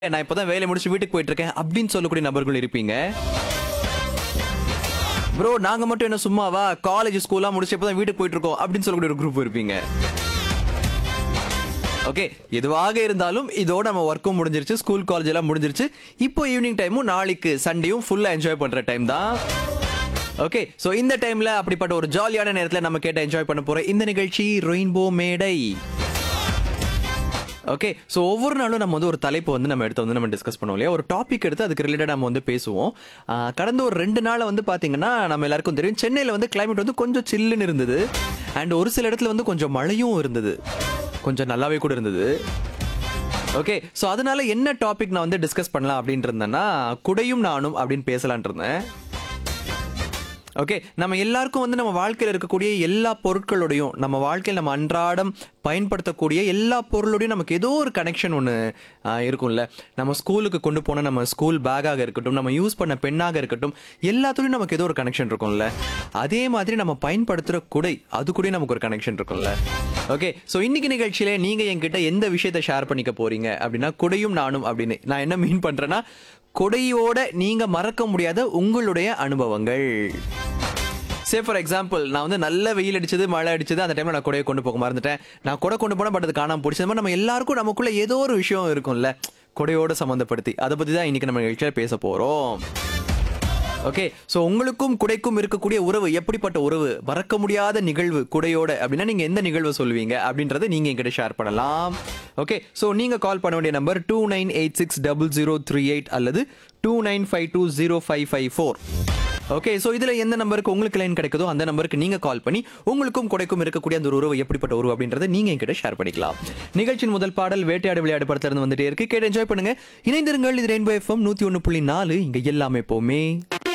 நான் இப்பதான் வேலையை முடிச்சு வீட்டுக்கு போயிட்டு இருக்கேன் அப்படின்னு சொல்லக்கூடிய நபர்கள் இருப்பீங்க ப்ரோ நாங்க மட்டும் என்ன சும்மாவா காலேஜ் ஸ்கூல்லாம் முடிச்சு இப்பதான் வீட்டுக்கு போயிட்டு இருக்கோம் அப்படின்னு சொல்லக்கூடிய ஒரு குரூப் இருப்பீங்க ஓகே எதுவாக இருந்தாலும் இதோட நம்ம ஒர்க்கும் முடிஞ்சிருச்சு ஸ்கூல் காலேஜ் எல்லாம் முடிஞ்சிருச்சு இப்போ ஈவினிங் டைமும் நாளைக்கு சண்டேயும் ஃபுல்லா என்ஜாய் பண்ற டைம் தான் ஓகே சோ இந்த டைம்ல அப்படிப்பட்ட ஒரு ஜாலியான நேரத்துல நம்ம கேட்ட என்ஜாய் பண்ண போற இந்த நிகழ்ச்சி ரெயின்போ மேடை ஓகே ஸோ ஒவ்வொரு நாளும் நம்ம வந்து ஒரு தலைப்பு வந்து நம்ம எடுத்து வந்து நம்ம டிஸ்கஸ் பண்ணுவோம் இல்லையா ஒரு டாபிக் எடுத்து அதுக்கு ரிலேட்டட் நம்ம வந்து பேசுவோம் ஆஹ் கடந்த ஒரு ரெண்டு நாள் வந்து பார்த்தீங்கன்னா நம்ம எல்லாருக்கும் தெரியும் சென்னையில் வந்து கிளைமேட் வந்து கொஞ்சம் சில்லுன்னு இருந்தது அண்ட் ஒரு சில இடத்துல வந்து கொஞ்சம் மழையும் இருந்தது கொஞ்சம் நல்லாவே கூட இருந்தது ஓகே ஸோ அதனால என்ன டாபிக் நான் வந்து டிஸ்கஸ் பண்ணலாம் அப்படின்ட்டு இருந்தேன்னா குடையும் நானும் அப்படின்னு பேசலான்ட்டு இருந்தேன் ஓகே நம்ம எல்லாருக்கும் வந்து நம்ம வாழ்க்கையில் இருக்கக்கூடிய எல்லா பொருட்களோடையும் நம்ம வாழ்க்கையில் நம்ம அன்றாடம் பயன்படுத்தக்கூடிய எல்லா பொருளோடையும் நமக்கு ஏதோ ஒரு கனெக்ஷன் ஒன்று இருக்கும்ல நம்ம ஸ்கூலுக்கு கொண்டு போன நம்ம ஸ்கூல் பேக்காக இருக்கட்டும் நம்ம யூஸ் பண்ண பெண்ணாக இருக்கட்டும் எல்லாத்துலேயும் நமக்கு ஏதோ ஒரு கனெக்ஷன் இருக்கும்ல அதே மாதிரி நம்ம பயன்படுத்துகிற குடை அது கூட நமக்கு ஒரு கனெக்ஷன் இருக்கும்ல ஓகே ஸோ இன்னைக்கு நிகழ்ச்சியில நீங்க என்கிட்ட எந்த விஷயத்தை ஷேர் பண்ணிக்க போறீங்க அப்படின்னா குடையும் நானும் அப்படின்னு நான் என்ன மீன் பண்றேன்னா கொடையோட நீங்க மறக்க முடியாத உங்களுடைய அனுபவங்கள் சே ஃபார் எக்ஸாம்பிள் நான் வந்து நல்ல வெயில் அடிச்சது மழை அடிச்சது அந்த டைம்ல நான் கொடையை கொண்டு போக மறந்துட்டேன் நான் கொடை கொண்டு போனா பட் அது காணாம போச்சு மாதிரி நம்ம எல்லாருக்கும் நமக்குள்ள ஏதோ ஒரு விஷயம் இருக்கும்ல கொடையோட சம்மந்தப்படுத்தி அதை பத்தி தான் இன்னைக்கு நம்ம நிகழ்ச்சியில பேச போறோம் ஓகே ஸோ உங்களுக்கும் குடைக்கும் இருக்கக்கூடிய உறவு எப்படிப்பட்ட உறவு மறக்க முடியாத நிகழ்வு குடையோட அப்படின்னா நீங்க எந்த நிகழ்வு சொல்லுவீங்க அப்படின்றத நீங்க என்கிட்ட ஷேர் பண்ணலாம் ஓகே ஸோ நீங்க கால் பண்ண வேண்டிய number two nine eight six double zero three eight அல்லது two nine five two zero five five four okay so இதுல எந்த நம்பருக்கு உங்களுக்கு லைன் கிடைக்குதோ அந்த நம்பருக்கு நீங்க கால் பண்ணி உங்களுக்கும் குடைக்கும் இருக்கக்கூடிய அந்த ஒரு உறவு எப்படிப்பட்ட உறவு அப்படின்றத நீங்க என்கிட்ட ஷேர் பண்ணிக்கலாம் நிகழ்ச்சியின் முதல் பாடல் வேட்டையாடு விளையாடு படத்துல இருந்து வந்துட்டே இருக்கு கேட்டு என்ஜாய் பண்ணுங்க இணைந்திருங்கள் இது ரெயின்போ எஃப்எம் நூத்தி ஒன்று புள்ளி நாலு இங்க எல்லாமே எப்பவுமே